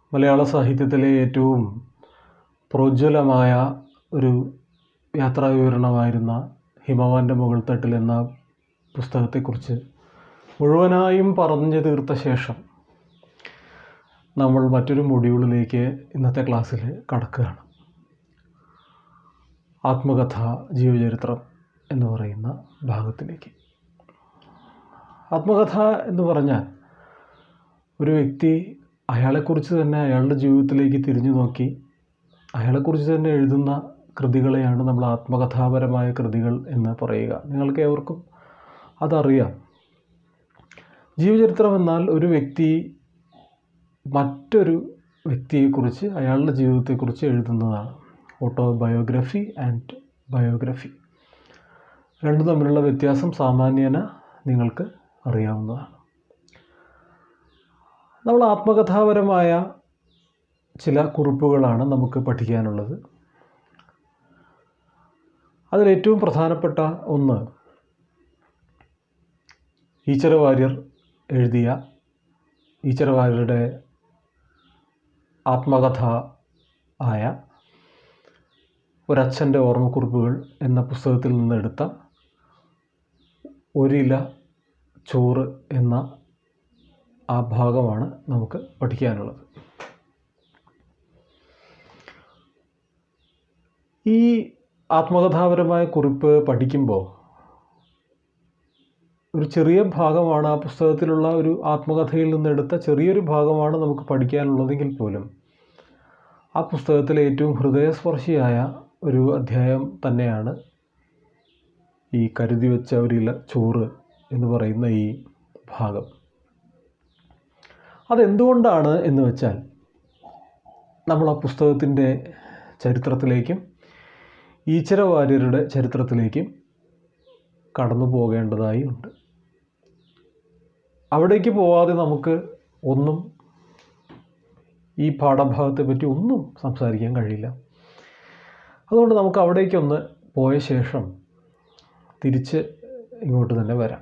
മലയാള സാഹിത്യത്തിലെ ഏറ്റവും പ്രോജ്വലമായ ഒരു യാത്രാ വിവരണമായിരുന്ന ഹിമവാൻ്റെ മുകൾത്തട്ടിൽ എന്ന പുസ്തകത്തെക്കുറിച്ച് മുഴുവനായും പറഞ്ഞു തീർത്ത ശേഷം നമ്മൾ മറ്റൊരു മൊഡ്യൂളിലേക്ക് ഇന്നത്തെ ക്ലാസ്സിൽ കടക്കുകയാണ് ആത്മകഥ ജീവചരിത്രം എന്ന് പറയുന്ന ഭാഗത്തിലേക്ക് ആത്മകഥ എന്ന് പറഞ്ഞാൽ ഒരു വ്യക്തി അയാളെക്കുറിച്ച് തന്നെ അയാളുടെ ജീവിതത്തിലേക്ക് തിരിഞ്ഞു നോക്കി അയാളെക്കുറിച്ച് തന്നെ എഴുതുന്ന കൃതികളെയാണ് നമ്മൾ ആത്മകഥാപരമായ കൃതികൾ എന്ന് പറയുക നിങ്ങൾക്ക് ഏവർക്കും അതറിയാം ജീവചരിത്രം എന്നാൽ ഒരു വ്യക്തി മറ്റൊരു വ്യക്തിയെക്കുറിച്ച് അയാളുടെ ജീവിതത്തെക്കുറിച്ച് എഴുതുന്നതാണ് ഓട്ടോബയോഗ്രഫി ആൻഡ് ബയോഗ്രഫി രണ്ടും തമ്മിലുള്ള വ്യത്യാസം സാമാന്യേന നിങ്ങൾക്ക് അറിയാവുന്നതാണ് നമ്മൾ ആത്മകഥാപരമായ ചില കുറിപ്പുകളാണ് നമുക്ക് പഠിക്കാനുള്ളത് അതിലേറ്റവും പ്രധാനപ്പെട്ട ഒന്ന് ഈച്ചര വാര്യർ എഴുതിയ ഈച്ചര വാര്യരുടെ ആത്മകഥ ആയ ഒരച്ഛൻ്റെ ഓർമ്മക്കുറിപ്പുകൾ എന്ന പുസ്തകത്തിൽ നിന്നെടുത്ത ഒരില ചോറ് എന്ന ആ ഭാഗമാണ് നമുക്ക് പഠിക്കാനുള്ളത് ഈ ആത്മകഥാപരമായ കുറിപ്പ് പഠിക്കുമ്പോൾ ഒരു ചെറിയ ഭാഗമാണ് ആ പുസ്തകത്തിലുള്ള ഒരു ആത്മകഥയിൽ നിന്നെടുത്ത ചെറിയൊരു ഭാഗമാണ് നമുക്ക് പഠിക്കാനുള്ളതെങ്കിൽ പോലും ആ പുസ്തകത്തിലെ ഏറ്റവും ഹൃദയസ്പർശിയായ ഒരു അധ്യായം തന്നെയാണ് ഈ കരുതി വെച്ച ഒരില ചോറ് എന്ന് പറയുന്ന ഈ ഭാഗം അതെന്തുകൊണ്ടാണ് എന്ന് വെച്ചാൽ നമ്മൾ ആ പുസ്തകത്തിൻ്റെ ചരിത്രത്തിലേക്കും ഈച്ചര വാര്യരുടെ ചരിത്രത്തിലേക്കും കടന്നു പോകേണ്ടതായി ഉണ്ട് അവിടേക്ക് പോവാതെ നമുക്ക് ഒന്നും ഈ പാഠഭാഗത്തെ പറ്റി ഒന്നും സംസാരിക്കാൻ കഴിയില്ല അതുകൊണ്ട് നമുക്ക് അവിടേക്കൊന്ന് പോയ ശേഷം തിരിച്ച് ഇങ്ങോട്ട് തന്നെ വരാം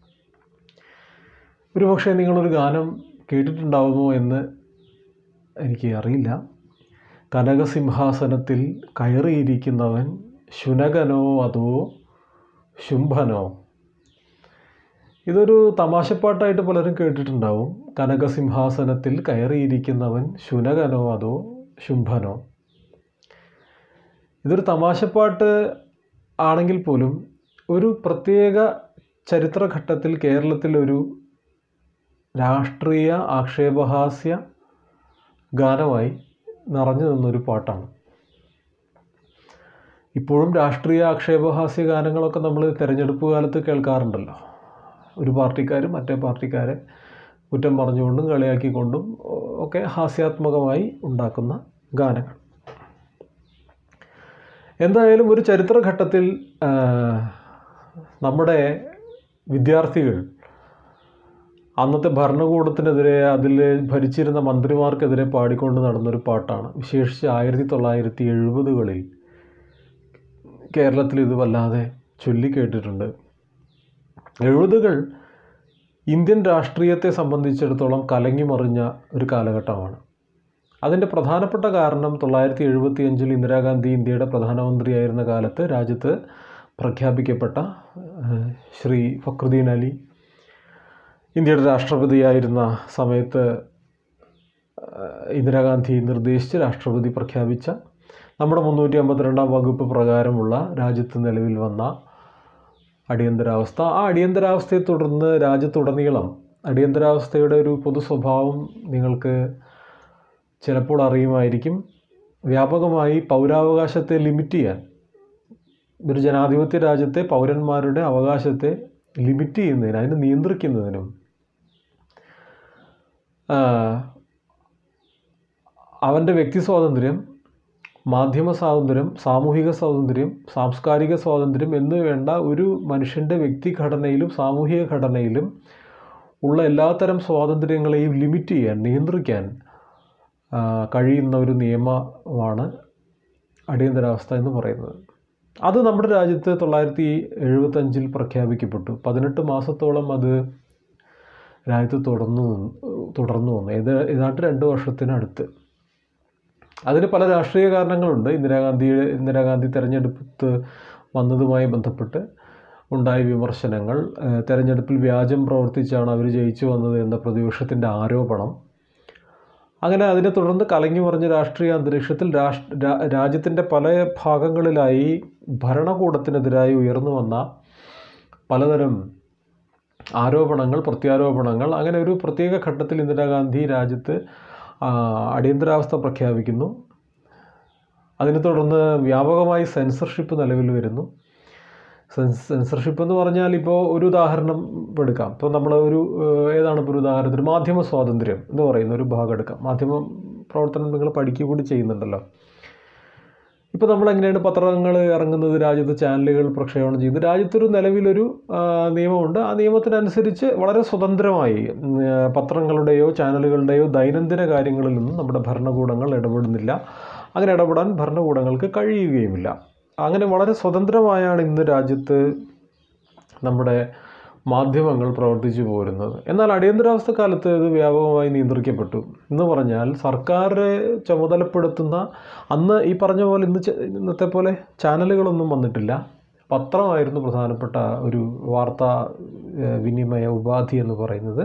ഒരുപക്ഷെ നിങ്ങളൊരു ഗാനം കേട്ടിട്ടുണ്ടാവുമോ എന്ന് എനിക്ക് അറിയില്ല കനകസിംഹാസനത്തിൽ കയറിയിരിക്കുന്നവൻ ശുനകനോ അതോ ശുംഭനോ ഇതൊരു തമാശപ്പാട്ടായിട്ട് പലരും കേട്ടിട്ടുണ്ടാവും കനകസിംഹാസനത്തിൽ കയറിയിരിക്കുന്നവൻ ശുനകനോ അതോ ശുംഭനോ ഇതൊരു തമാശപ്പാട്ട് ആണെങ്കിൽ പോലും ഒരു പ്രത്യേക ചരിത്രഘട്ടത്തിൽ കേരളത്തിൽ ഒരു രാഷ്ട്രീയ ആക്ഷേപഹാസ്യ ഗാനമായി നിറഞ്ഞു നിന്നൊരു പാട്ടാണ് ഇപ്പോഴും രാഷ്ട്രീയ ആക്ഷേപഹാസ്യ ഗാനങ്ങളൊക്കെ നമ്മൾ തിരഞ്ഞെടുപ്പ് കാലത്ത് കേൾക്കാറുണ്ടല്ലോ ഒരു പാർട്ടിക്കാർ മറ്റേ പാർട്ടിക്കാരെ കുറ്റം പറഞ്ഞുകൊണ്ടും കളിയാക്കിക്കൊണ്ടും ഒക്കെ ഹാസ്യാത്മകമായി ഉണ്ടാക്കുന്ന ഗാനങ്ങൾ എന്തായാലും ഒരു ചരിത്രഘട്ടത്തിൽ നമ്മുടെ വിദ്യാർത്ഥികൾ അന്നത്തെ ഭരണകൂടത്തിനെതിരെ അതിൽ ഭരിച്ചിരുന്ന മന്ത്രിമാർക്കെതിരെ പാടിക്കൊണ്ട് നടന്നൊരു പാട്ടാണ് വിശേഷിച്ച് ആയിരത്തി തൊള്ളായിരത്തി എഴുപതുകളിൽ കേരളത്തിൽ ഇത് വല്ലാതെ ചൊല്ലിക്കേട്ടിട്ടുണ്ട് എഴുപതുകൾ ഇന്ത്യൻ രാഷ്ട്രീയത്തെ സംബന്ധിച്ചിടത്തോളം കലങ്ങിമറിഞ്ഞ ഒരു കാലഘട്ടമാണ് അതിൻ്റെ പ്രധാനപ്പെട്ട കാരണം തൊള്ളായിരത്തി എഴുപത്തി അഞ്ചിൽ ഇന്ദിരാഗാന്ധി ഇന്ത്യയുടെ പ്രധാനമന്ത്രിയായിരുന്ന കാലത്ത് രാജ്യത്ത് പ്രഖ്യാപിക്കപ്പെട്ട ശ്രീ ഫക്രുദ്ദീൻ അലി ഇന്ത്യയുടെ രാഷ്ട്രപതിയായിരുന്ന സമയത്ത് ഇന്ദിരാഗാന്ധി നിർദ്ദേശിച്ച് രാഷ്ട്രപതി പ്രഖ്യാപിച്ച നമ്മുടെ മുന്നൂറ്റി അമ്പത്തിരണ്ടാം വകുപ്പ് പ്രകാരമുള്ള രാജ്യത്ത് നിലവിൽ വന്ന അടിയന്തരാവസ്ഥ ആ അടിയന്തരാവസ്ഥയെ തുടർന്ന് രാജ്യത്തുടനീളം അടിയന്തരാവസ്ഥയുടെ ഒരു പൊതു സ്വഭാവം നിങ്ങൾക്ക് ചിലപ്പോൾ അറിയുമായിരിക്കും വ്യാപകമായി പൗരാവകാശത്തെ ലിമിറ്റ് ചെയ്യാൻ ഒരു ജനാധിപത്യ രാജ്യത്തെ പൗരന്മാരുടെ അവകാശത്തെ ലിമിറ്റ് ചെയ്യുന്നതിന് അതിനെ നിയന്ത്രിക്കുന്നതിനും അവൻ്റെ വ്യക്തി സ്വാതന്ത്ര്യം മാധ്യമ സ്വാതന്ത്ര്യം സാമൂഹിക സ്വാതന്ത്ര്യം സാംസ്കാരിക സ്വാതന്ത്ര്യം എന്ന് വേണ്ട ഒരു മനുഷ്യൻ്റെ വ്യക്തിഘടനയിലും സാമൂഹിക ഘടനയിലും ഉള്ള എല്ലാത്തരം സ്വാതന്ത്ര്യങ്ങളെയും ലിമിറ്റ് ചെയ്യാൻ നിയന്ത്രിക്കാൻ കഴിയുന്ന ഒരു നിയമമാണ് അടിയന്തരാവസ്ഥ എന്ന് പറയുന്നത് അത് നമ്മുടെ രാജ്യത്ത് തൊള്ളായിരത്തി എഴുപത്തഞ്ചിൽ പ്രഖ്യാപിക്കപ്പെട്ടു പതിനെട്ട് മാസത്തോളം അത് രാജ്യത്ത് തുടർന്നു നിന്ന്- തുടർന്നു വന്നു ഏത് ഏതാണ്ട് രണ്ട് വർഷത്തിനടുത്ത് അതിന് പല രാഷ്ട്രീയ കാരണങ്ങളുണ്ട് ഇന്ദിരാഗാന്ധി ഇന്ദിരാഗാന്ധി തെരഞ്ഞെടുപ്പ് വന്നതുമായി ബന്ധപ്പെട്ട് ഉണ്ടായ വിമർശനങ്ങൾ ഏഹ് തെരഞ്ഞെടുപ്പിൽ വ്യാജം പ്രവർത്തിച്ചാണ് അവർ ജയിച്ചു വന്നത് എന്ന പ്രതിപക്ഷത്തിൻ്റെ ആരോപണം അങ്ങനെ അതിനെ തുടർന്ന് കലങ്ങി മറിഞ്ഞ രാഷ്ട്രീയ അന്തരീക്ഷത്തിൽ രാഷ്ട്ര രാ- രാജ്യത്തിൻ്റെ പല ഭാഗങ്ങളിലായി ഭരണകൂടത്തിനെതിരായി ഉയർന്നു വന്ന പലതരം ആരോപണങ്ങൾ പ്രത്യാരോപണങ്ങൾ അങ്ങനെ ഒരു പ്രത്യേക ഘട്ടത്തിൽ ഇന്ദിരാഗാന്ധി രാജ്യത്ത് ആ, അടിയന്തരാവസ്ഥ പ്രഖ്യാപിക്കുന്നു അതിനെ തുടർന്ന് വ്യാപകമായി സെൻസർഷിപ്പ് നിലവിൽ വരുന്നു സെൻസ് സെൻസർഷിപ്പ് എന്ന് പറഞ്ഞാൽ ഇപ്പോൾ ഒരു ഉദാഹരണം ഇപ്പം എടുക്കാം ഇപ്പോൾ നമ്മൾ ഒരു ഏഹ്, ഏതാണ് ഇപ്പോൾ ഒരു ഉദാഹരണത്തിന് മാധ്യമ സ്വാതന്ത്ര്യം എന്ന് പറയുന്ന ഒരു ഭാഗം എടുക്കാം മാധ്യമ പ്രവർത്തനം നിങ്ങൾ പഠിക്കുക കൂടി ചെയ്യുന്നുണ്ടല്ലോ ഇപ്പോൾ നമ്മൾ എങ്ങനെയാണ് പത്രങ്ങൾ ഇറങ്ങുന്നത് രാജ്യത്ത് ചാനലുകൾ പ്രക്ഷേപണം ചെയ്യുന്നത് രാജ്യത്തൊരു നിലവിലൊരു ആ, നിയമമുണ്ട് ആ നിയമത്തിനനുസരിച്ച് വളരെ സ്വതന്ത്രമായി ഉം, ആ, പത്രങ്ങളുടെയോ ചാനലുകളുടെയോ ദൈനംദിന കാര്യങ്ങളിൽ നിന്നും നമ്മുടെ ഭരണകൂടങ്ങൾ ഇടപെടുന്നില്ല അങ്ങനെ ഇടപെടാൻ ഭരണകൂടങ്ങൾക്ക് കഴിയുകയുമില്ല അങ്ങനെ വളരെ സ്വതന്ത്രമായാണ് ഇന്ന് രാജ്യത്ത് നമ്മുടെ മാധ്യമങ്ങൾ പ്രവർത്തിച്ചു പോരുന്നത് എന്നാൽ അടിയന്തരാവസ്ഥ കാലത്ത് ഇത് വ്യാപകമായി നിയന്ത്രിക്കപ്പെട്ടു എന്ന് പറഞ്ഞാൽ സർക്കാർ ചുമതലപ്പെടുത്തുന്ന അന്ന് ഈ പറഞ്ഞ പോലെ ഇന്ന് ചെ- ഇന്നത്തെ പോലെ ചാനലുകളൊന്നും വന്നിട്ടില്ല പത്രമായിരുന്നു പ്രധാനപ്പെട്ട ഒരു വാർത്താ ഏഹ്, വിനിമയ ഉപാധി എന്ന് പറയുന്നത്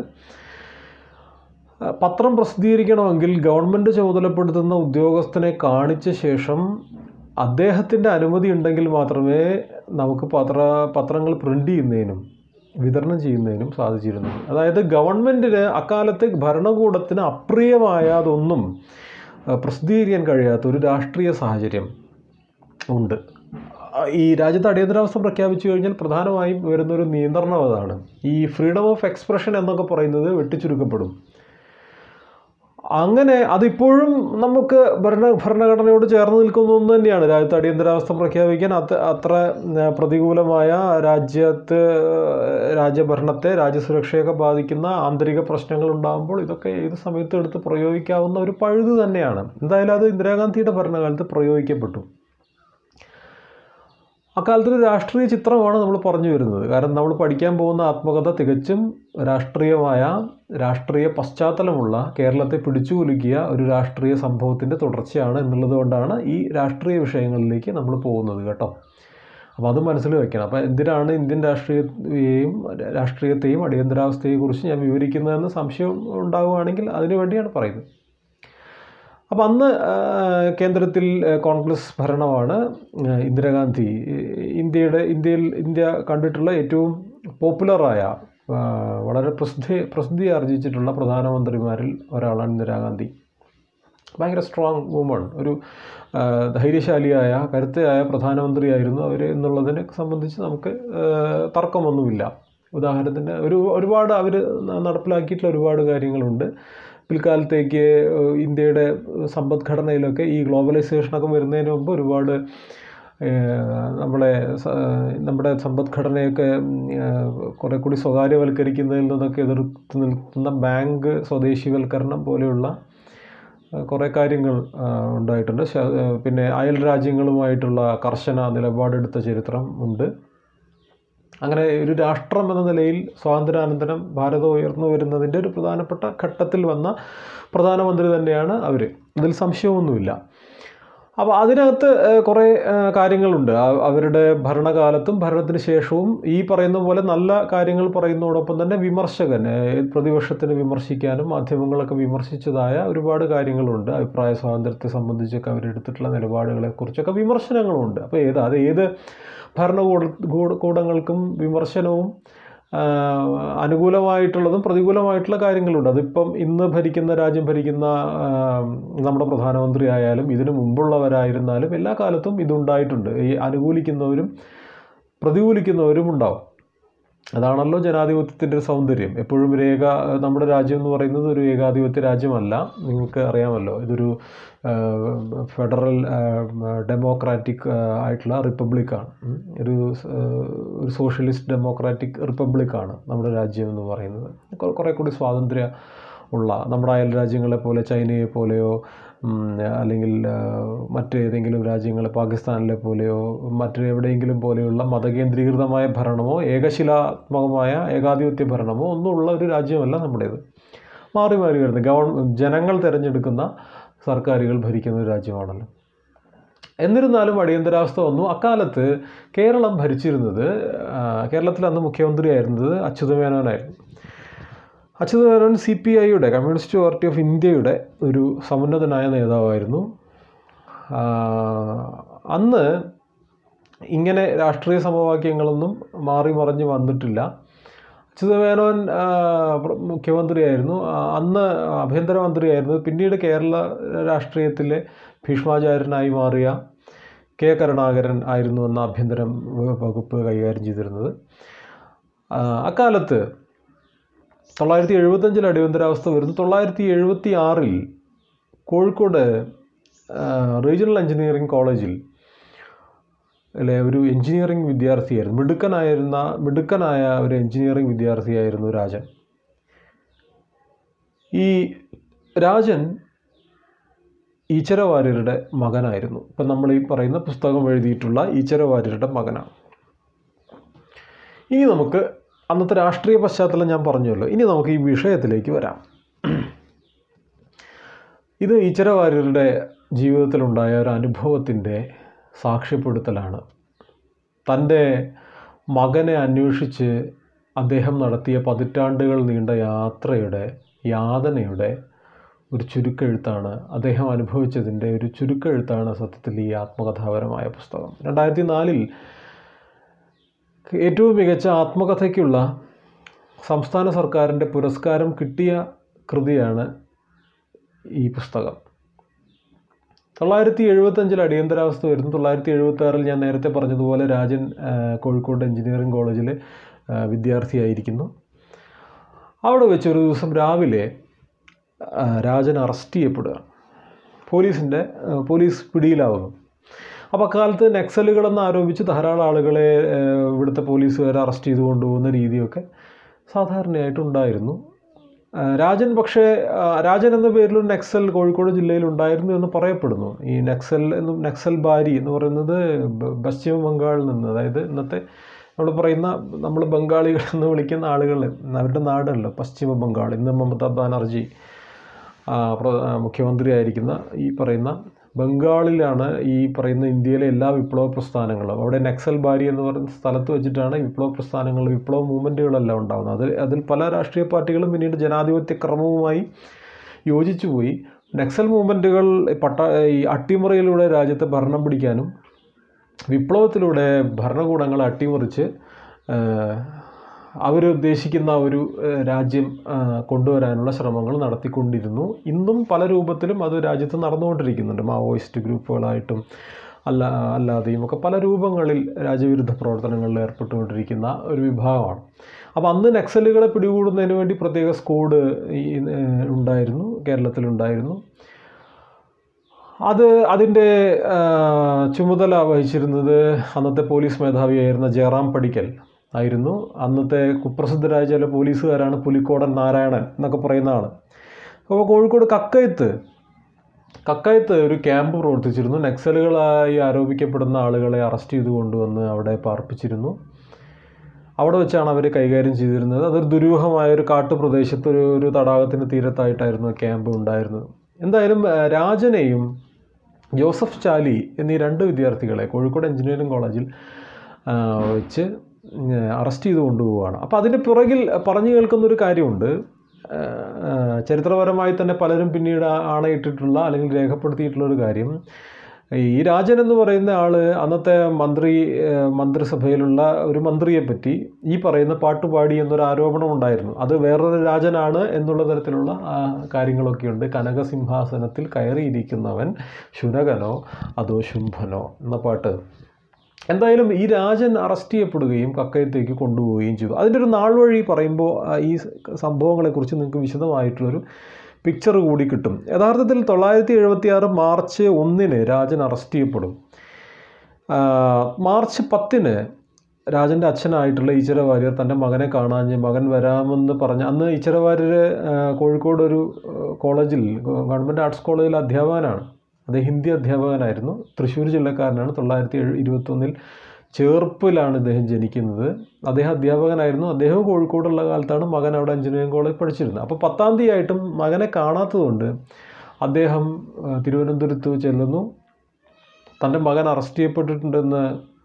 ആ, പത്രം പ്രസിദ്ധീകരിക്കണമെങ്കിൽ ഗവൺമെൻറ് ചുമതലപ്പെടുത്തുന്ന ഉദ്യോഗസ്ഥനെ കാണിച്ച ശേഷം അദ്ദേഹത്തിൻ്റെ അനുമതി ഉണ്ടെങ്കിൽ മാത്രമേ നമുക്ക് പത്ര പത്രങ്ങൾ പ്രിൻ്റ് ചെയ്യുന്നതിനും വിതരണം ചെയ്യുന്നതിനും സാധിച്ചിരുന്നു അതായത് ഗവൺമെൻറ്റിന് അക്കാലത്ത് ഭരണകൂടത്തിന് അപ്രിയമായ അതൊന്നും ആ, പ്രസിദ്ധീകരിക്കാൻ കഴിയാത്ത ഒരു രാഷ്ട്രീയ സാഹചര്യം ഉണ്ട് ആ, ഈ രാജ്യത്ത് അടിയന്തരാവസ്ഥ പ്രഖ്യാപിച്ചു കഴിഞ്ഞാൽ പ്രധാനമായും വരുന്നൊരു നിയന്ത്രണം അതാണ് ഈ ഫ്രീഡം ഓഫ് എക്സ്പ്രഷൻ എന്നൊക്കെ പറയുന്നത് വെട്ടിച്ചുരുക്കപ്പെടും അങ്ങനെ അതിപ്പോഴും നമുക്ക് ഭരണ ഭരണഘടനയോട് ചേർന്ന് നിൽക്കുന്ന ഒന്ന് തന്നെയാണ് രാജ്യത്ത് അടിയന്തരാവസ്ഥ പ്രഖ്യാപിക്കാൻ അത്ര അത്ര ഉം, പ്രതികൂലമായ രാജ്യത്ത് ഏഹ്, രാജ്യഭരണത്തെ രാജ്യസുരക്ഷയൊക്കെ ബാധിക്കുന്ന ആന്തരിക പ്രശ്നങ്ങൾ ഉണ്ടാകുമ്പോൾ ഇതൊക്കെ ഏത് സമയത്തും എടുത്ത് പ്രയോഗിക്കാവുന്ന ഒരു പഴുത് തന്നെയാണ് എന്തായാലും അത് ഇന്ദിരാഗാന്ധിയുടെ ഭരണകാലത്ത് പ്രയോഗിക്കപ്പെട്ടു അക്കാലത്തൊരു രാഷ്ട്രീയ ചിത്രമാണ് നമ്മൾ പറഞ്ഞു വരുന്നത് കാരണം നമ്മൾ പഠിക്കാൻ പോകുന്ന ആത്മകഥ തികച്ചും രാഷ്ട്രീയമായ രാഷ്ട്രീയ പശ്ചാത്തലമുള്ള കേരളത്തെ പിടിച്ചുകുലുക്കിയ ഒരു രാഷ്ട്രീയ സംഭവത്തിൻ്റെ തുടർച്ചയാണ് എന്നുള്ളത് കൊണ്ടാണ് ഈ രാഷ്ട്രീയ വിഷയങ്ങളിലേക്ക് നമ്മൾ പോകുന്നത് കേട്ടോ അപ്പോൾ അത് മനസ്സിൽ വെക്കണം അപ്പോൾ എന്തിനാണ് ഇന്ത്യൻ രാഷ്ട്രീയത്തെയും രാഷ്ട്രീയത്തെയും അടിയന്തരാവസ്ഥയെക്കുറിച്ച് ഞാൻ വിവരിക്കുന്നതെന്ന് സംശയം ഉണ്ടാവുകയാണെങ്കിൽ അതിനു വേണ്ടിയാണ് പറയുന്നത് അപ്പോൾ അന്ന് ആ, കേന്ദ്രത്തിൽ ആ, കോൺഗ്രസ് ഭരണമാണ് ആ, ഇന്ദിരാഗാന്ധി ഈ- ഇന്ത്യയുടെ ഇന്ത്യയിൽ ഇന്ത്യ കണ്ടിട്ടുള്ള ഏറ്റവും പോപ്പുലറായ ആ, വളരെ പ്രസിദ്ധി പ്രസിദ്ധി ആർജിച്ചിട്ടുള്ള പ്രധാനമന്ത്രിമാരിൽ ഒരാളാണ് ഇന്ദിരാഗാന്ധി ഭയങ്കര സ്ട്രോങ് വുമൺ ഒരു ആ, ധൈര്യശാലിയായ കരുത്തയായ പ്രധാനമന്ത്രിയായിരുന്നു അവർ എന്നുള്ളതിനെ സംബന്ധിച്ച് നമുക്ക് ആ, തർക്കമൊന്നുമില്ല ഉദാഹരണത്തിന് ഒരു ഒരുപാട് അവർ നടപ്പിലാക്കിയിട്ടുള്ള ഒരുപാട് കാര്യങ്ങളുണ്ട് പിൽക്കാലത്തേക്ക് ഏഹ്, ഇന്ത്യയുടെ സമ്പദ്ഘടനയിലൊക്കെ ഈ ഗ്ലോബലൈസേഷനൊക്കെ വരുന്നതിന് മുമ്പ് ഒരുപാട് ഏഹ്, നമ്മളെ സ- നമ്മുടെ സമ്പദ്ഘടനയൊക്കെ ഉം, ഏഹ്, കുറെ കൂടി സ്വകാര്യവൽക്കരിക്കുന്നതിൽ നിന്നൊക്കെ എതിർത്ത് നിൽക്കുന്ന ബാങ്ക് സ്വദേശിവൽക്കരണം പോലെയുള്ള ഏഹ്, കുറേ കാര്യങ്ങൾ ആ, ഉണ്ടായിട്ടുണ്ട് ശ- ഏഹ്, പിന്നെ അയൽ രാജ്യങ്ങളുമായിട്ടുള്ള കർശന നിലപാടെടുത്ത ചരിത്രം ഉണ്ട് അങ്ങനെ ഒരു രാഷ്ട്രം എന്ന നിലയിൽ സ്വാതന്ത്ര്യാനന്തരം ഭാരതം ഉയർന്നു വരുന്നതിൻ്റെ ഒരു പ്രധാനപ്പെട്ട ഘട്ടത്തിൽ വന്ന പ്രധാനമന്ത്രി തന്നെയാണ് അവർ ഇതിൽ സംശയമൊന്നുമില്ല അപ്പോൾ അതിനകത്ത് ഏഹ്, കുറേ ഏഹ്, കാര്യങ്ങളുണ്ട് ആ- അവരുടെ ഭരണകാലത്തും ഭരണത്തിന് ശേഷവും ഈ പറയുന്ന പോലെ നല്ല കാര്യങ്ങൾ പറയുന്നതോടൊപ്പം തന്നെ വിമർശകൻ ഏഹ്, പ്രതിപക്ഷത്തിന് വിമർശിക്കാനും മാധ്യമങ്ങളൊക്കെ വിമർശിച്ചതായ ഒരുപാട് കാര്യങ്ങളുണ്ട് അഭിപ്രായ സ്വാതന്ത്ര്യത്തെ സംബന്ധിച്ചൊക്കെ അവരെടുത്തിട്ടുള്ള നിലപാടുകളെക്കുറിച്ചൊക്കെ വിമർശനങ്ങളുമുണ്ട് അപ്പോൾ ഏത് അത് ഏത് ഭരണകൂട കൂട- കൂടങ്ങൾക്കും വിമർശനവും ആ, അനുകൂലമായിട്ടുള്ളതും പ്രതികൂലമായിട്ടുള്ള കാര്യങ്ങളുണ്ട് അതിപ്പം ഇന്ന് ഭരിക്കുന്ന രാജ്യം ഭരിക്കുന്ന ആ, നമ്മുടെ പ്രധാനമന്ത്രി ആയാലും ഇതിനു മുമ്പുള്ളവരായിരുന്നാലും എല്ലാ കാലത്തും ഇതുണ്ടായിട്ടുണ്ട് ഈ അനുകൂലിക്കുന്നവരും പ്രതികൂലിക്കുന്നവരും ഉണ്ടാവും അതാണല്ലോ ജനാധിപത്യത്തിൻ്റെ ഒരു സൗന്ദര്യം എപ്പോഴും ഒരു ഏക നമ്മുടെ രാജ്യം എന്ന് പറയുന്നത് ഒരു ഏകാധിപത്യ രാജ്യമല്ല നിങ്ങൾക്ക് അറിയാമല്ലോ ഇതൊരു ആ, ഫെഡറൽ ആ, ഡെമോക്രാറ്റിക് ആ, ആയിട്ടുള്ള റിപ്പബ്ലിക്കാണ് ഉം. ഒരു സ്- ആ, ഒരു സോഷ്യലിസ്റ്റ് ഡെമോക്രാറ്റിക് റിപ്പബ്ലിക്കാണ് നമ്മുടെ രാജ്യം എന്ന് പറയുന്നത് കുറെ- കുറേ കൂടി സ്വാതന്ത്ര്യ ഉള്ള നമ്മുടെ അയൽ രാജ്യങ്ങളെ പോലെ ചൈനയെ പോലെയോ ഉം, അല്ലെങ്കിൽ ആ, മറ്റേതെങ്കിലും രാജ്യങ്ങൾ പാകിസ്ഥാനിലെ പോലെയോ മറ്റ് എവിടെയെങ്കിലും പോലെയുള്ള മതകേന്ദ്രീകൃതമായ ഭരണമോ ഏകശിലാത്മകമായ ഏകാധിപത്യ ഭരണമോ ഒന്നുമുള്ള ഒരു രാജ്യമല്ല നമ്മുടേത് മാറി മാറി വരുന്നത് ഗവൺ ജനങ്ങൾ തിരഞ്ഞെടുക്കുന്ന സർക്കാരുകൾ ഭരിക്കുന്ന ഒരു രാജ്യമാണല്ലോ എന്നിരുന്നാലും അടിയന്തരാവസ്ഥ വന്നു അക്കാലത്ത് കേരളം ഭരിച്ചിരുന്നത് ആ, കേരളത്തിൽ അന്ന് മുഖ്യമന്ത്രിയായിരുന്നത് അച്യുതമേനോനായിരുന്നു അച്യുതമേനോൻ സി പി ഐയുടെ കമ്മ്യൂണിസ്റ്റ് പാർട്ടി ഓഫ് ഇന്ത്യയുടെ ഒരു സമുന്നതനായ നേതാവായിരുന്നു ആ, അന്ന് ഇങ്ങനെ രാഷ്ട്രീയ സമവാക്യങ്ങളൊന്നും മാറി മറിഞ്ഞ് വന്നിട്ടില്ല അച്യുതമേനോൻ ആ, പ്ര- മുഖ്യമന്ത്രിയായിരുന്നു ആ, അന്ന് ആഭ്യന്തരമന്ത്രിയായിരുന്നു പിന്നീട് കേരള രാഷ്ട്രീയത്തിലെ ഭീഷ്മാചാര്യനായി മാറിയ കെ കരുണാകരൻ ആയിരുന്നു അന്ന് ആഭ്യന്തര വ- വകുപ്പ് കൈകാര്യം ചെയ്തിരുന്നത് ആ, അക്കാലത്ത് തൊള്ളായിരത്തി എഴുപത്തഞ്ചിൽ അടിയന്തരാവസ്ഥ വരുന്നു തൊള്ളായിരത്തി എഴുപത്തി ആറിൽ കോഴിക്കോട് ആ, റീജിയണൽ എഞ്ചിനീയറിംഗ് കോളേജിൽ അല്ലെ ഒരു എഞ്ചിനീയറിംഗ് വിദ്യാർത്ഥിയായിരുന്നു മിടുക്കനായിരുന്ന മിടുക്കനായ ഒരു എഞ്ചിനീയറിംഗ് വിദ്യാർത്ഥിയായിരുന്നു രാജൻ ഈ രാജൻ ഈച്ചര വാര്യരുടെ മകനായിരുന്നു ഇപ്പം നമ്മൾ ഈ പറയുന്ന പുസ്തകം എഴുതിയിട്ടുള്ള ഈച്ചര വാര്യരുടെ മകനാണ് ഇനി നമുക്ക് അന്നത്തെ രാഷ്ട്രീയ പശ്ചാത്തലം ഞാൻ പറഞ്ഞല്ലോ ഇനി നമുക്ക് ഈ വിഷയത്തിലേക്ക് വരാം ഇത് ഈച്ചര വാര്യരുടെ ജീവിതത്തിലുണ്ടായ ഒരു അനുഭവത്തിൻ്റെ സാക്ഷ്യപ്പെടുത്തലാണ് തൻ്റെ മകനെ അന്വേഷിച്ച് അദ്ദേഹം നടത്തിയ പതിറ്റാണ്ടുകൾ നീണ്ട യാത്രയുടെ യാതനയുടെ ഒരു ചുരുക്കെഴുത്താണ് അദ്ദേഹം അനുഭവിച്ചതിൻ്റെ ഒരു ചുരുക്കെഴുത്താണ് സത്യത്തിൽ ഈ ആത്മകഥാപരമായ പുസ്തകം രണ്ടായിരത്തി നാലിൽ ഏറ്റവും മികച്ച ആത്മകഥയ്ക്കുള്ള സംസ്ഥാന സർക്കാരിൻ്റെ പുരസ്കാരം കിട്ടിയ കൃതിയാണ് ഈ പുസ്തകം തൊള്ളായിരത്തി എഴുപത്തഞ്ചിൽ അടിയന്തരാവസ്ഥ വരുന്നു തൊള്ളായിരത്തി എഴുപത്തി ആറിൽ ഞാൻ നേരത്തെ പറഞ്ഞതുപോലെ രാജൻ ആ, കോഴിക്കോട് എഞ്ചിനീയറിംഗ് കോളേജിൽ ആ, വിദ്യാർത്ഥിയായിരിക്കുന്നു അവിടെ വെച്ച് ഒരു ദിവസം രാവിലെ ആ, രാജൻ അറസ്റ്റ് ചെയ്യപ്പെടുക പോലീസിൻ്റെ ആ, പോലീസ് പിടിയിലാവുന്നു അപ്പോൾ അക്കാലത്ത് നക്സലുകളെന്ന് ആരോപിച്ച് ധാരാളം ആളുകളെ ആ, ഇവിടുത്തെ പോലീസുകാർ അറസ്റ്റ് ചെയ്ത് കൊണ്ടുപോകുന്ന രീതിയൊക്കെ സാധാരണയായിട്ടുണ്ടായിരുന്നു ആ, രാജൻ പക്ഷേ ആ, രാജൻ എന്ന പേരിൽ ഒരു നക്സൽ കോഴിക്കോട് ജില്ലയിൽ ഉണ്ടായിരുന്നു എന്ന് പറയപ്പെടുന്നു ഈ നക്സൽ എന്നും നക്സൽ ബാരി എന്ന് പറയുന്നത് ബ- പശ്ചിമ ബംഗാളിൽ നിന്ന് അതായത് ഇന്നത്തെ നമ്മൾ പറയുന്ന നമ്മൾ ബംഗാളികൾ എന്ന് വിളിക്കുന്ന ആളുകൾ അവരുടെ നാടല്ലോ പശ്ചിമ ബംഗാൾ ഇന്ന് മമതാ ബാനർജി ആ, പ്ര- ആ, മുഖ്യമന്ത്രിയായിരിക്കുന്ന ഈ പറയുന്ന ബംഗാളിലാണ് ഈ പറയുന്ന ഇന്ത്യയിലെ എല്ലാ വിപ്ലവ പ്രസ്ഥാനങ്ങളും അവിടെ നക്സൽ ബാരി എന്ന് പറയുന്ന സ്ഥലത്ത് വെച്ചിട്ടാണ് ഈ വിപ്ലവ പ്രസ്ഥാനങ്ങൾ വിപ്ലവ മൂവ്മെൻറ്റുകളെല്ലാം ഉണ്ടാകുന്നത് അതിൽ അതിൽ പല രാഷ്ട്രീയ പാർട്ടികളും പിന്നീട് ജനാധിപത്യ ക്രമവുമായി യോജിച്ചു പോയി നക്സൽ മൂവ്മെൻറ്റുകൾ പട്ട ഈ അട്ടിമറിയിലൂടെ രാജ്യത്തെ ഭരണം പിടിക്കാനും വിപ്ലവത്തിലൂടെ ഭരണകൂടങ്ങളെ അട്ടിമറിച്ച് അവരുദ്ദേശിക്കുന്ന ഒരു ഏഹ്, രാജ്യം ആ, കൊണ്ടുവരാനുള്ള ശ്രമങ്ങൾ നടത്തിക്കൊണ്ടിരുന്നു ഇന്നും പല രൂപത്തിലും അത് രാജ്യത്ത് നടന്നുകൊണ്ടിരിക്കുന്നുണ്ട് മാവോയിസ്റ്റ് ഗ്രൂപ്പുകളായിട്ടും അല്ല അല്ലാതെയും ഒക്കെ പല രൂപങ്ങളിൽ രാജ്യവിരുദ്ധ പ്രവർത്തനങ്ങളിൽ ഏർപ്പെട്ടുകൊണ്ടിരിക്കുന്ന ഒരു വിഭാഗമാണ് അപ്പോൾ അന്ന് നക്സലുകളെ പിടികൂടുന്നതിന് വേണ്ടി പ്രത്യേക സ്ക്വാഡ് ഈ ഏഹ്, ഉണ്ടായിരുന്നു കേരളത്തിലുണ്ടായിരുന്നു അത് അതിൻ്റെ ആ, ചുമതല വഹിച്ചിരുന്നത് അന്നത്തെ പോലീസ് മേധാവിയായിരുന്ന ജയറാം പടിക്കൽ ആയിരുന്നു അന്നത്തെ കുപ്രസിദ്ധരായ ചില പോലീസുകാരാണ് പുലിക്കോടൻ നാരായണൻ എന്നൊക്കെ പറയുന്ന ആൾ അപ്പോൾ കോഴിക്കോട് കക്കയത്ത് കക്കയത്ത് ഒരു ക്യാമ്പ് പ്രവർത്തിച്ചിരുന്നു നക്സലുകളായി ആരോപിക്കപ്പെടുന്ന ആളുകളെ അറസ്റ്റ് ചെയ്ത് കൊണ്ടുവന്ന് അവിടെ പാർപ്പിച്ചിരുന്നു അവിടെ വെച്ചാണ് അവർ കൈകാര്യം ചെയ്തിരുന്നത് അതൊരു ദുരൂഹമായ ഒരു കാട്ടുപ്രദേശത്ത് ഒരു ഒരു തടാകത്തിന് തീരത്തായിട്ടായിരുന്നു ആ ക്യാമ്പ് ഉണ്ടായിരുന്നത് എന്തായാലും ആ, രാജനെയും ജോസഫ് ചാലി എന്നീ രണ്ട് വിദ്യാർത്ഥികളെ കോഴിക്കോട് എഞ്ചിനീയറിംഗ് കോളേജിൽ ആ, വെച്ച് അറസ്റ്റ് ചെയ്ത് കൊണ്ടുപോവുകയാണ് അപ്പോൾ അതിൻ്റെ പുറകിൽ പറഞ്ഞു കേൾക്കുന്നൊരു കാര്യമുണ്ട് ആ, ആ, ചരിത്രപരമായി തന്നെ പലരും പിന്നീട് ആ- ആണയിട്ടിട്ടുള്ള അല്ലെങ്കിൽ രേഖപ്പെടുത്തിയിട്ടുള്ള ഒരു കാര്യം ഈ രാജൻ എന്ന് പറയുന്ന ആൾ അന്നത്തെ മന്ത്രി ആ, മന്ത്രിസഭയിലുള്ള ഒരു മന്ത്രിയെ പറ്റി ഈ പറയുന്ന പാട്ടുപാടി എന്നൊരു ആരോപണം ഉണ്ടായിരുന്നു അത് വേറൊരു രാജനാണ് എന്നുള്ള തരത്തിലുള്ള ആ, കാര്യങ്ങളൊക്കെയുണ്ട് കനകസിംഹാസനത്തിൽ കയറിയിരിക്കുന്നവൻ ശുനകനോ അതോ ശുംഭനോ എന്ന പാട്ട് എന്തായാലും ഈ രാജൻ അറസ്റ്റ് ചെയ്യപ്പെടുകയും കക്കയത്തേക്ക് കൊണ്ടുപോവുകയും ചെയ്തു അതിൻ്റെ ഒരു നാൾ വഴി പറയുമ്പോൾ ആ, ഈ സംഭവങ്ങളെക്കുറിച്ച് നിങ്ങൾക്ക് വിശദമായിട്ടുള്ളൊരു പിക്ചർ കൂടി കിട്ടും യഥാർത്ഥത്തിൽ തൊള്ളായിരത്തി എഴുപത്തി ആറ് മാർച്ച് ഒന്നിന് രാജൻ അറസ്റ്റ് ചെയ്യപ്പെടും ആ, മാർച്ച് പത്തിന് രാജൻ്റെ അച്ഛനായിട്ടുള്ള ഈശ്വര വാര്യർ തൻ്റെ മകനെ കാണാഞ്ഞ് മകൻ വരാമെന്ന് പറഞ്ഞ് അന്ന് ഈശ്വര വാര്യർ കോഴിക്കോട് ഒരു ഏഹ്, കോളേജിൽ ഗവൺമെൻറ് ആർട്സ് കോളേജിൽ അധ്യാപകനാണ് അദ്ദേഹം ഹിന്ദി അധ്യാപകനായിരുന്നു തൃശ്ശൂർ ജില്ലക്കാരനാണ് തൊള്ളായിരത്തി എഴു ഇരുപത്തൊന്നിൽ ചേർപ്പിലാണ് ഇദ്ദേഹം ജനിക്കുന്നത് അദ്ദേഹം അധ്യാപകനായിരുന്നു അദ്ദേഹം കോഴിക്കോടുള്ള കാലത്താണ് മകൻ അവിടെ എഞ്ചിനീയറിംഗ് കോളേജ് പഠിച്ചിരുന്നത് അപ്പോൾ പത്താം തീയതി ആയിട്ടും മകനെ കാണാത്തതുകൊണ്ട് അദ്ദേഹം ഏഹ്, തിരുവനന്തപുരത്ത് ചെല്ലുന്നു തൻ്റെ മകൻ അറസ്റ്റ് ചെയ്യപ്പെട്ടിട്ടുണ്ടെന്ന്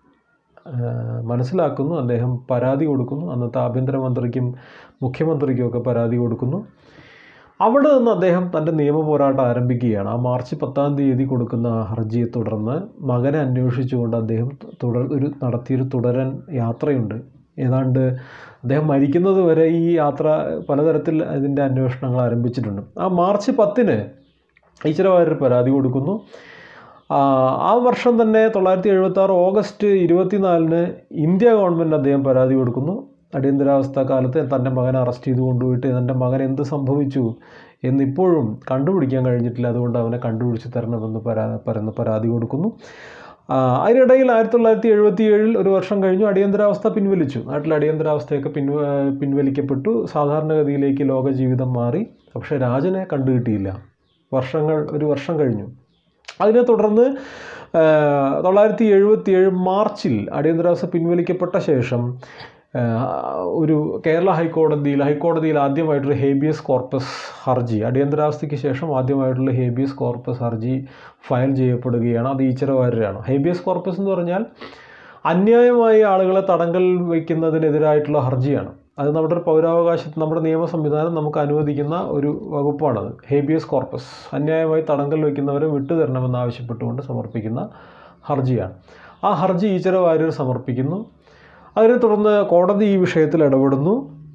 ഏഹ്, മനസ്സിലാക്കുന്നു അദ്ദേഹം പരാതി കൊടുക്കുന്നു അന്നത്തെ ആഭ്യന്തരമന്ത്രിക്കും മുഖ്യമന്ത്രിക്കും ഒക്കെ പരാതി കൊടുക്കുന്നു അവിടെ നിന്ന് അദ്ദേഹം തൻ്റെ നിയമ പോരാട്ടം ആരംഭിക്കുകയാണ് ആ മാർച്ച് പത്താം തീയതി കൊടുക്കുന്ന ഹർജിയെ തുടർന്ന് മകനെ അന്വേഷിച്ചുകൊണ്ട് അദ്ദേഹം തുടർ ഒരു നടത്തിയൊരു തുടരൻ യാത്രയുണ്ട് ഏതാണ്ട് അദ്ദേഹം മരിക്കുന്നത് വരെ ഈ യാത്ര പലതരത്തിൽ അതിൻ്റെ അന്വേഷണങ്ങൾ ആരംഭിച്ചിട്ടുണ്ട് ആ മാർച്ച് പത്തിന് ഈശ്വരവാര്യർ പരാതി കൊടുക്കുന്നു ആ, ആ വർഷം തന്നെ തൊള്ളായിരത്തി എഴുപത്തി ആറ് ഓഗസ്റ്റ് ഇരുപത്തിനാലിന് ഇന്ത്യ ഗവൺമെൻറ് അദ്ദേഹം പരാതി കൊടുക്കുന്നു അടിയന്തരാവസ്ഥ കാലത്ത് തൻ്റെ മകനെ അറസ്റ്റ് ചെയ്ത് കൊണ്ടുപോയിട്ട് തൻ്റെ മകൻ എന്ത് സംഭവിച്ചു എന്നിപ്പോഴും കണ്ടുപിടിക്കാൻ കഴിഞ്ഞിട്ടില്ല അതുകൊണ്ട് അവനെ കണ്ടുപിടിച്ച് തരണമെന്ന് പരാ പറയുന്ന പരാതി കൊടുക്കുന്നു ആ, അതിനിടയിൽ ആയിരത്തി തൊള്ളായിരത്തി എഴുപത്തി ഏഴിൽ ഒരു വർഷം കഴിഞ്ഞു അടിയന്തരാവസ്ഥ പിൻവലിച്ചു നാട്ടിൽ അടിയന്തരാവസ്ഥയൊക്കെ പിൻവ പിൻവലിക്കപ്പെട്ടു സാധാരണഗതിയിലേക്ക് ലോക ജീവിതം മാറി പക്ഷേ രാജനെ കണ്ടുകിട്ടിയില്ല വർഷങ്ങൾ ഒരു വർഷം കഴിഞ്ഞു അതിനെ തുടർന്ന് ആ, തൊള്ളായിരത്തി എഴുപത്തി ഏഴ് മാർച്ചിൽ അടിയന്തരാവസ്ഥ പിൻവലിക്കപ്പെട്ട ശേഷം ആ, ഒരു കേരള ഹൈക്കോടതിയിൽ ഹൈക്കോടതിയിൽ ആദ്യമായിട്ടൊരു ഹേബിയസ് കോർപ്പസ് ഹർജി അടിയന്തരാവസ്ഥയ്ക്ക് ശേഷം ആദ്യമായിട്ടുള്ള ഹേബിയസ് കോർപ്പസ് ഹർജി ഫയൽ ചെയ്യപ്പെടുകയാണ് അത് ഈച്ചരവാരരാണ് ഹേബിയസ് കോർപ്പസ് എന്ന് പറഞ്ഞാൽ അന്യായമായി ആളുകളെ തടങ്കൽ വയ്ക്കുന്നതിനെതിരായിട്ടുള്ള ഹർജിയാണ് അത് നമ്മുടെ ഒരു പൗരാവകാശ നമ്മുടെ നിയമ സംവിധാനം നമുക്ക് അനുവദിക്കുന്ന ഒരു വകുപ്പാണത് ഹേബിയസ് കോർപ്പസ് അന്യായമായി തടങ്കൽ വയ്ക്കുന്നവരെ വിട്ടുതരണമെന്ന് ആവശ്യപ്പെട്ടുകൊണ്ട് സമർപ്പിക്കുന്ന ഹർജിയാണ് ആ ഹർജി ഈച്ചര വാര്യർ സമർപ്പിക്കുന്നു അതിനെ തുടർന്ന് കോടതി ഈ വിഷയത്തിൽ ഇടപെടുന്നു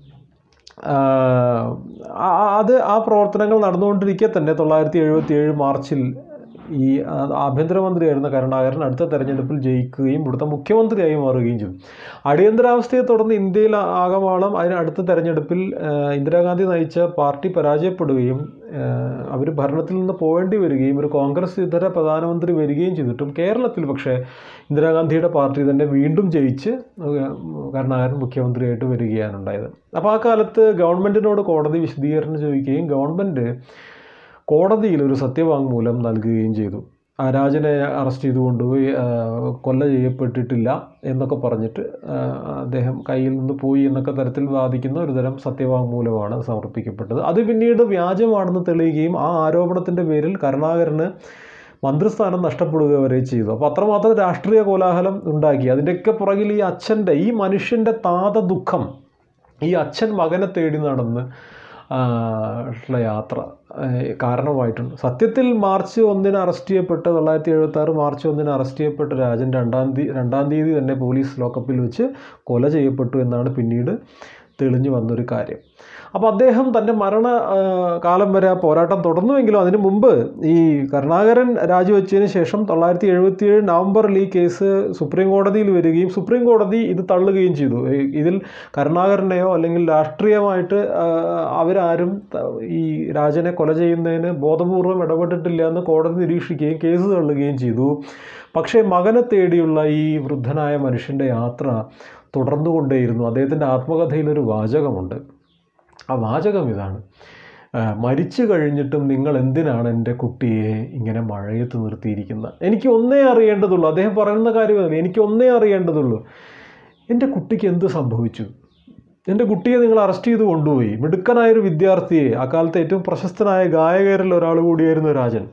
ആഹ് ആ- ആ- അത് ആ പ്രവർത്തനങ്ങൾ നടന്നുകൊണ്ടിരിക്കെ തന്നെ തൊള്ളായിരത്തി എഴുപത്തി ഏഴ് മാർച്ചിൽ ഈ ആ, ആഭ്യന്തരമന്ത്രിയായിരുന്ന കരുണാകരൻ അടുത്ത തെരഞ്ഞെടുപ്പിൽ ജയിക്കുകയും ഇവിടുത്തെ മുഖ്യമന്ത്രിയായി മാറുകയും ചെയ്തു അടിയന്തരാവസ്ഥയെ തുടർന്ന് ഇന്ത്യയിൽ ആകമാളം അതിന് അടുത്ത തെരഞ്ഞെടുപ്പിൽ ആഹ് ഇന്ദിരാഗാന്ധി നയിച്ച പാർട്ടി പരാജയപ്പെടുകയും അവർ ഭരണത്തിൽ നിന്ന് പോകേണ്ടി വരികയും ഒരു കോൺഗ്രസ് ഇതര പ്രധാനമന്ത്രി വരികയും ചെയ്തിട്ടും കേരളത്തിൽ പക്ഷേ ഇന്ദിരാഗാന്ധിയുടെ പാർട്ടി തന്നെ വീണ്ടും ജയിച്ച് ഏഹ് കരുണാകരൻ മുഖ്യമന്ത്രിയായിട്ട് വരികയാണ് ഉണ്ടായത് അപ്പോൾ ആ കാലത്ത് ഗവൺമെൻറ്റിനോട് കോടതി വിശദീകരണം ചോദിക്കുകയും ഗവൺമെൻറ് കോടതിയിൽ ഒരു സത്യവാങ്മൂലം നൽകുകയും ചെയ്തു ആ രാജനെ അറസ്റ്റ് ചെയ്ത് കൊണ്ടുപോയി ആ, കൊല ചെയ്യപ്പെട്ടിട്ടില്ല എന്നൊക്കെ പറഞ്ഞിട്ട് ആ, അദ്ദേഹം കയ്യിൽ നിന്ന് പോയി എന്നൊക്കെ തരത്തിൽ വാദിക്കുന്ന ഒരു തരം സത്യവാങ്മൂലമാണ് സമർപ്പിക്കപ്പെട്ടത് അത് പിന്നീട് വ്യാജമാണെന്ന് തെളിയുകയും ആ ആരോപണത്തിൻ്റെ പേരിൽ കരുണാകരന് മന്ത്രിസ്ഥാനം നഷ്ടപ്പെടുക വരെ ചെയ്തു അപ്പോൾ അത്രമാത്രം രാഷ്ട്രീയ കോലാഹലം ഉണ്ടാക്കി അതിൻ്റെയൊക്കെ പുറകിൽ ഈ അച്ഛൻ്റെ ഈ മനുഷ്യൻ്റെ താത ദുഃഖം ഈ അച്ഛൻ മകനെ തേടി നടന്ന് ആ, ഉള്ള യാത്ര ആ, കാരണമായിട്ടുണ്ട് സത്യത്തിൽ മാർച്ച് ഒന്നിന് അറസ്റ്റ് ചെയ്യപ്പെട്ട് തൊള്ളായിരത്തി എഴുപത്തി ആറ് മാർച്ച് ഒന്നിന് അറസ്റ്റ് ചെയ്യപ്പെട്ട രാജൻ രണ്ടാം തീയതി രണ്ടാം തീയതി തന്നെ പോലീസ് ലോക്കപ്പിൽ വെച്ച് കൊല ചെയ്യപ്പെട്ടു എന്നാണ് പിന്നീട് തെളിഞ്ഞു വന്നൊരു കാര്യം അപ്പോൾ അദ്ദേഹം തൻ്റെ മരണ ആ, കാലം വരെ ആ പോരാട്ടം തുടർന്നുവെങ്കിലും അതിനു മുമ്പ് ഈ കരുണാകരൻ രാജിവെച്ചതിന് ശേഷം തൊള്ളായിരത്തി എഴുപത്തിയേഴ് നവംബറിൽ ഈ കേസ് സുപ്രീം കോടതിയിൽ വരികയും സുപ്രീം കോടതി ഇത് തള്ളുകയും ചെയ്തു ഈ- ഇതിൽ കരുണാകരനെയോ അല്ലെങ്കിൽ രാഷ്ട്രീയമായിട്ട് ആ, അവരാരും ത- ഈ രാജനെ കൊല ചെയ്യുന്നതിന് ബോധപൂർവം ഇടപെട്ടിട്ടില്ല എന്ന് കോടതി നിരീക്ഷിക്കുകയും കേസ് തള്ളുകയും ചെയ്തു പക്ഷേ മകനെ തേടിയുള്ള ഈ വൃദ്ധനായ മനുഷ്യൻ്റെ യാത്ര തുടർന്നുകൊണ്ടേയിരുന്നു അദ്ദേഹത്തിൻ്റെ ആത്മകഥയിലൊരു വാചകമുണ്ട് ആ വാചകം ഇതാണ് ആ, മരിച്ചു കഴിഞ്ഞിട്ടും നിങ്ങൾ എന്തിനാണ് എൻ്റെ കുട്ടിയെ ഇങ്ങനെ മഴയത്ത് നിർത്തിയിരിക്കുന്നത് എനിക്ക് ഒന്നേ അറിയേണ്ടതുള്ളൂ അദ്ദേഹം പറയുന്ന കാര്യമല്ല എനിക്ക് ഒന്നേ അറിയേണ്ടതുള്ളൂ എൻ്റെ കുട്ടിക്ക് എന്ത് സംഭവിച്ചു എൻ്റെ കുട്ടിയെ നിങ്ങൾ അറസ്റ്റ് ചെയ്ത് കൊണ്ടുപോയി മിടുക്കനായൊരു വിദ്യാർത്ഥിയെ അക്കാലത്തെ ഏറ്റവും പ്രശസ്തനായ ഗായകരിൽ ഒരാൾ കൂടിയായിരുന്നു രാജൻ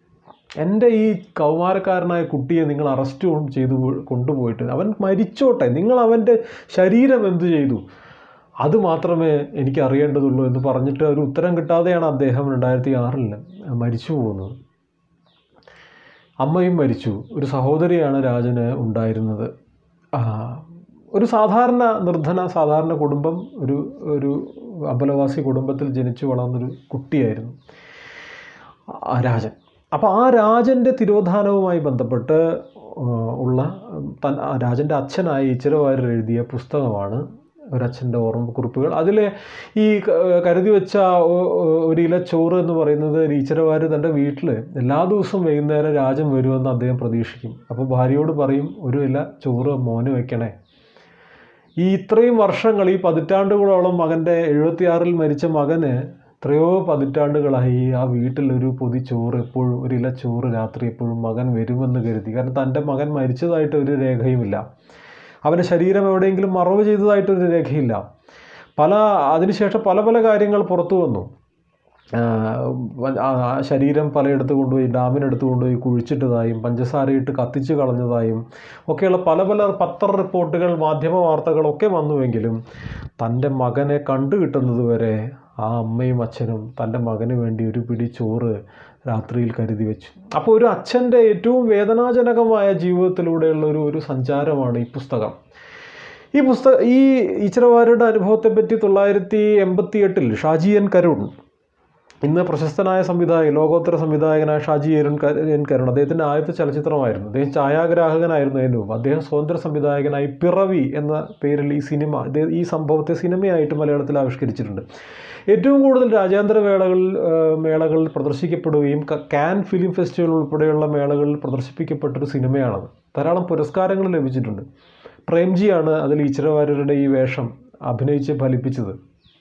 എൻ്റെ ഈ കൗമാരക്കാരനായ കുട്ടിയെ നിങ്ങൾ അറസ്റ്റ് ചെയ്തു പോ- കൊണ്ടുപോയിട്ട് അവൻ മരിച്ചോട്ടെ നിങ്ങൾ അവൻ്റെ ശരീരം എന്തു ചെയ്തു അത് മാത്രമേ എനിക്ക് അറിയേണ്ടതുള്ളൂ എന്ന് പറഞ്ഞിട്ട് ഒരു ഉത്തരം കിട്ടാതെയാണ് അദ്ദേഹം രണ്ടായിരത്തി ആറിൽ മരിച്ചു പോകുന്നത് അമ്മയും മരിച്ചു ഒരു സഹോദരിയാണ് രാജന് ഉണ്ടായിരുന്നത് ആ, ഒരു സാധാരണ നിർധന സാധാരണ കുടുംബം ഒരു ഒരു അമ്പലവാസി കുടുംബത്തിൽ ജനിച്ചു വളർന്നൊരു കുട്ടിയായിരുന്നു ആ രാജൻ അപ്പോൾ ആ രാജൻ്റെ തിരോധാനവുമായി ബന്ധപ്പെട്ട് ആ, ഉള്ള തൻ ആ രാജൻ്റെ അച്ഛനായ ഈശ്വരവാര്യർ എഴുതിയ പുസ്തകമാണ് ഒരച്ഛൻ്റെ ഓർമ്മക്കുറിപ്പുകൾ അതിൽ ഈ ക- കരുതി വെച്ച ഒ- ഒ- ഒരു ഇല ചോറ് എന്ന് പറയുന്നത് ഈശ്വരവാര്യർ തൻ്റെ വീട്ടിൽ എല്ലാ ദിവസവും വൈകുന്നേരം രാജൻ വരുമെന്ന് അദ്ദേഹം പ്രതീക്ഷിക്കും അപ്പോൾ ഭാര്യയോട് പറയും ഒരു ഇല ചോറ് മോന് വെക്കണേ ഈ ഇത്രയും വർഷങ്ങൾ ഈ പതിറ്റാണ്ടുകളോളം മകൻ്റെ എഴുപത്തിയാറിൽ മരിച്ച മകന് എത്രയോ പതിറ്റാണ്ടുകളായി ആ വീട്ടിലൊരു പൊതി ചോറ് എപ്പോഴും ഒരു ഇല ചോറ് രാത്രി എപ്പോഴും മകൻ വരുമെന്ന് കരുതി കാരണം തൻ്റെ മകൻ മരിച്ചതായിട്ട് ഒരു രേഖയുമില്ല അവൻ്റെ ശരീരം എവിടെയെങ്കിലും മറവ് ചെയ്തതായിട്ടൊരു രേഖയില്ല പല അതിനുശേഷം പല പല കാര്യങ്ങൾ പുറത്തു വന്നു ആ ആ ശരീരം പലയിടത്ത് കൊണ്ടുപോയി ഡാമിനടുത്ത് കൊണ്ടുപോയി കുഴിച്ചിട്ടതായും പഞ്ചസാരയിട്ട് കത്തിച്ച് കളഞ്ഞതായും ഒക്കെയുള്ള പല പല പത്ര റിപ്പോർട്ടുകൾ മാധ്യമ വാർത്തകളൊക്കെ വന്നുവെങ്കിലും തൻ്റെ മകനെ കണ്ടു കിട്ടുന്നത് വരെ ആ അമ്മയും അച്ഛനും തൻ്റെ മകന് വേണ്ടി ഒരു പിടി ചോറ് രാത്രിയിൽ കരുതി വെച്ചു അപ്പോൾ ഒരു അച്ഛൻ്റെ ഏറ്റവും വേദനാജനകമായ ജീവിതത്തിലൂടെയുള്ള ഒരു ഒരു സഞ്ചാരമാണ് ഈ പുസ്തകം ഈ പുസ്തക ഈ ഈച്ചരവാരുടെ അനുഭവത്തെപ്പറ്റി തൊള്ളായിരത്തി എൺപത്തി എട്ടിൽ ഷാജി എൻ കരുൺ ഇന്ന് പ്രശസ്തനായ സംവിധായകൻ ലോകോത്തര സംവിധായകനായ ഷാജി എരുൺ ക- എൻ കരുൺ അദ്ദേഹത്തിൻ്റെ ആദ്യത്തെ ചലച്ചിത്രമായിരുന്നു അദ്ദേഹം ഛായാഗ്രാഹകനായിരുന്നു അതിന് മുമ്പ് അദ്ദേഹം സ്വതന്ത്ര സംവിധായകനായി പിറവി എന്ന പേരിൽ ഈ സിനിമ ഇത് ഈ സംഭവത്തെ സിനിമയായിട്ട് മലയാളത്തിൽ ആവിഷ്കരിച്ചിട്ടുണ്ട് ഏറ്റവും കൂടുതൽ രാജ്യാന്തര വേളകളിൽ ആ, മേളകളിൽ പ്രദർശിക്കപ്പെടുകയും ക- കാൻ ഫിലിം ഫെസ്റ്റിവൽ ഉൾപ്പെടെയുള്ള മേളകളിൽ പ്രദർശിപ്പിക്കപ്പെട്ടൊരു സിനിമയാണത് ധാരാളം പുരസ്കാരങ്ങൾ ലഭിച്ചിട്ടുണ്ട് പ്രേംജിയാണ് അതിൽ ഈശ്വരവാര്യരുടെ ഈ വേഷം അഭിനയിച്ച് ഫലിപ്പിച്ചത്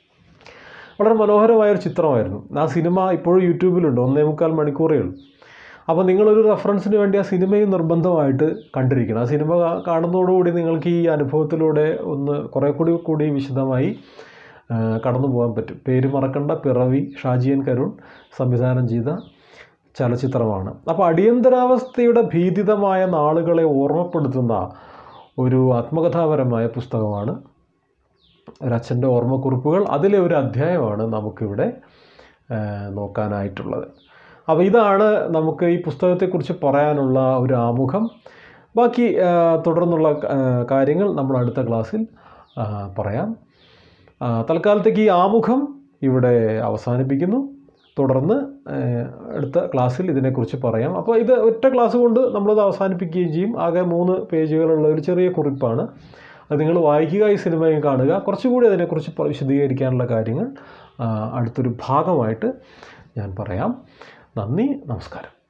വളരെ മനോഹരമായ ഒരു ചിത്രമായിരുന്നു ആ സിനിമ ഇപ്പോഴും യൂട്യൂബിലുണ്ട് ഒന്നേ മുക്കാൽ മണിക്കൂറേ ഉള്ളൂ അപ്പോൾ നിങ്ങളൊരു റെഫറൻസിന് വേണ്ടി ആ സിനിമയും നിർബന്ധമായിട്ട് കണ്ടിരിക്കണം ആ സിനിമ കാ- കാണുന്നതോടുകൂടി നിങ്ങൾക്ക് ഈ അനുഭവത്തിലൂടെ ഒന്ന് കുറേ കൂടി കൂടി വിശദമായി ആ, കടന്നു പോകാൻ പറ്റും പേര് മറക്കണ്ട പിറവി ഷാജിയൻ കരുൺ സംവിധാനം ചെയ്ത ചലച്ചിത്രമാണ് അപ്പോൾ അടിയന്തരാവസ്ഥയുടെ ഭീതിതമായ നാളുകളെ ഓർമ്മപ്പെടുത്തുന്ന ഒരു ആത്മകഥാപരമായ പുസ്തകമാണ് ഒരച്ഛൻ്റെ ഓർമ്മക്കുറിപ്പുകൾ അതിലെ ഒരു അധ്യായമാണ് നമുക്കിവിടെ ആ, നോക്കാനായിട്ടുള്ളത് അപ്പോൾ ഇതാണ് നമുക്ക് ഈ പുസ്തകത്തെക്കുറിച്ച് പറയാനുള്ള ഒരു ആമുഖം ബാക്കി ആ, തുടർന്നുള്ള ആ, കാര്യങ്ങൾ നമ്മൾ അടുത്ത ക്ലാസ്സിൽ ആ, പറയാം ആ, തൽക്കാലത്തേക്ക് ഈ ആമുഖം ഇവിടെ അവസാനിപ്പിക്കുന്നു തുടർന്ന് ആ, അടുത്ത ക്ലാസ്സിൽ ഇതിനെക്കുറിച്ച് പറയാം അപ്പോൾ ഇത് ഒറ്റ ക്ലാസ് കൊണ്ട് നമ്മളത് അവസാനിപ്പിക്കുകയും ചെയ്യും ആകെ മൂന്ന് പേജുകളുള്ള ഒരു ചെറിയ കുറിപ്പാണ് അത് നിങ്ങൾ വായിക്കുക ഈ സിനിമയും കാണുക കുറച്ചുകൂടി അതിനെക്കുറിച്ച് പ- വിശദീകരിക്കാനുള്ള കാര്യങ്ങൾ ആ, അടുത്തൊരു ഭാഗമായിട്ട് ഞാൻ പറയാം നന്ദി നമസ്കാരം